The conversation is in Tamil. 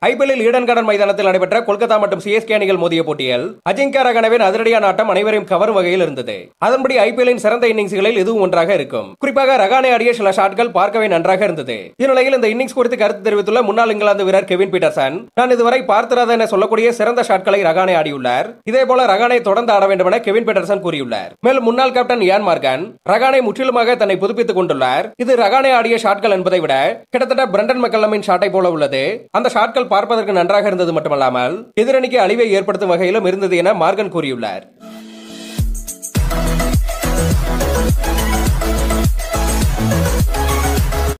ஐபிஎல்லில் ஈடன் கார்டன் மைதானத்தில் நடைபெற்ற கொல்கத்தா மற்றும் சிஎஸ்கே அணிகள் மோதிய போட்டியில் அஜிங்கியா ரகானவின் அதிரடியான ஆட்டம் அனைவரையும் கவரும் வகையில் இருந்தது அதன்படி ஐபிஎல்லின் சிறந்த இன்னிங்ஸ்களில் இதுவும் ஒன்றாக இருக்கும் குறிப்பாக ரகானே ஆடிய சில ஷாட்கள் பார்க்கவே நன்றாக இருந்தது இந்நிலையில் இந்த இன்னிங்ஸ் குறித்து கருத்து தெரிவித்துள்ள முன்னாள் இங்கிலாந்து வீரர் கெவின் பீட்டர்சன் நான் இதுவரை பார்த்திராத என சொல்லக்கூடிய சிறந்த ஷாட்களை ரகானே ஆடியுள்ளார் இதே போல ரகானே தொடர்ந்து ஆட வேண்டும் என கெவின் பீட்டர்சன் கூறியுள்ளார் மேலும் முன்னாள் கேப்டன் இயான் மார்கன் ரகானே முற்றிலுமாக தன்னை புதுப்பித்துக் கொண்டுள்ளார் இது ரகானே ஆடிய ஷாட்கள் என்பதை விட கிட்டத்தட்ட பிரண்டன் மெக்கல்லமின் ஷாட்டை போல உள்ளது அந்த ஷாட்கள் பார்ப்பதற்கு நன்றாக இருந்தது மட்டுமல்லாமல் எதிரணிக்கு அழிவை ஏற்படுத்தும் வகையிலும் இருந்தது என மார்கன் கூறியுள்ளார்